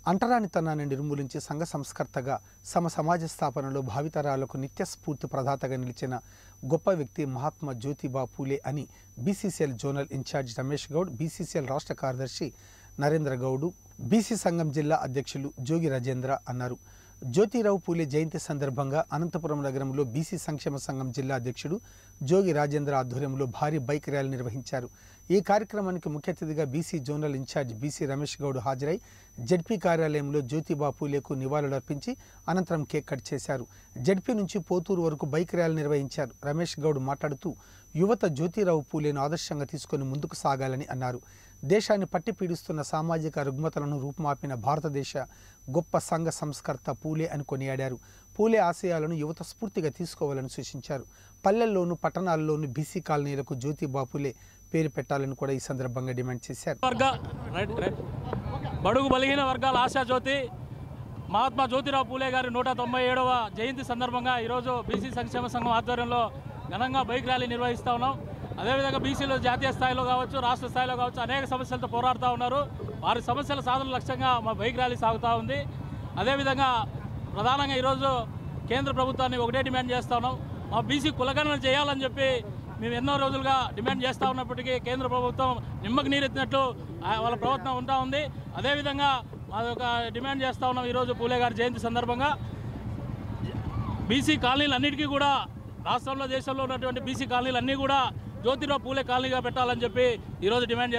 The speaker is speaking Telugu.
అంటరానితనాన్ని నిర్మూలించి సంఘ సంస్కర్తగా సమ సమాజ స్థాపనలో భావితరాలకు నిత్య స్ఫూర్తి ప్రదాతగా నిలిచిన గొప్ప వ్యక్తి మహాత్మా జ్యోతిబా పూలే అని BCCL zonal in charge Ramesh Goud BCCL రాష్ట్ర కార్యదర్శి నరేంద్ర గౌడు బీసీ సంఘం జిల్లా అధ్యక్షులు జోగి రాజేంద్ర అన్నారు జ్యోతిరావు పూలే జయంతి సందర్భంగా అనంతపురం నగరంలో బీసీ సంక్షేమ సంఘం జిల్లా అధ్యక్షుడు జోగి రాజేంద్ర ఆధ్వర్యంలో భారీ బైక్ ర్యాలీ నిర్వహించారు ఈ కార్యక్రమానికి ముఖ్య అతిథిగా BC zonal in charge BC Ramesh Goud హాజరై జడ్పీ కార్యాలయంలో జ్యోతిబా పూలేకు నివాళులర్పించి అనంతరం కేక్ కట్ చేశారు జడ్పీ నుంచి పోతూరు వరకు బైక్ ర్యాలీ నిర్వహించారు రమేష్ గౌడ్ మాట్లాడుతూ యువత జ్యోతిరావు పూలేను ఆదర్శంగా తీసుకొని ముందుకు సాగాలని అన్నారు దేశాన్ని పట్టి పీడిస్తున్న సామాజిక రుగ్మతలను రూపుమాపిన భారతదేశ గొప్ప సంఘ సంస్కర్త పూలే అని కొనియాడారు పూలే ఆశయాలను యువత స్ఫూర్తిగా తీసుకోవాలని సూచించారు పల్లెల్లోనూ పట్టణాల్లోనూ బీసీ కాలనీలకు జ్యోతిబా పూలే పేరు పెట్టాలని కూడా ఈ సందర్భంగా డిమాండ్ చేశారు వర్గ రైట్ రైట్ బడుగు బలిహీన వర్గాల ఆశాజ్యోతి మహాత్మా జ్యోతిరావు పూలే గారి నూట తొంభై ఏడవ జయంతి సందర్భంగా ఈరోజు బీసీ సంక్షేమ సంఘం ఆధ్వర్యంలో ఘనంగా బైక్ ర్యాలీ నిర్వహిస్తూ ఉన్నాం అదేవిధంగా బీసీలు జాతీయ స్థాయిలో కావచ్చు రాష్ట్ర స్థాయిలో కావచ్చు అనేక సమస్యలతో పోరాడుతూ ఉన్నారు వారి సమస్యల సాధన లక్ష్యంగా మా బైక్ ర్యాలీ సాగుతూ ఉంది అదేవిధంగా ప్రధానంగా ఈరోజు కేంద్ర ప్రభుత్వాన్ని ఒకటే డిమాండ్ చేస్తా ఉన్నాం మా బీసీ కులగణన చేయాలని చెప్పి మేము ఎన్నో రోజులుగా డిమాండ్ చేస్తూ ఉన్నప్పటికీ కేంద్ర ప్రభుత్వం నిమ్మకు నీరెత్తినట్లు ఆ, వాళ్ళ ప్రవర్తన ఉంటా ఉంది అదేవిధంగా మా ఒక డిమాండ్ చేస్తూ ఉన్నాం ఈరోజు పూలే గారి జయంతి సందర్భంగా బీసీ కాలనీలు అన్నిటికీ కూడా రాష్ట్రంలో దేశంలో ఉన్నటువంటి బీసీ కాలనీలు అన్నీ కూడా జ్యోతిరావు పూలే కాలనీగా పెట్టాలని చెప్పి ఈరోజు డిమాండ్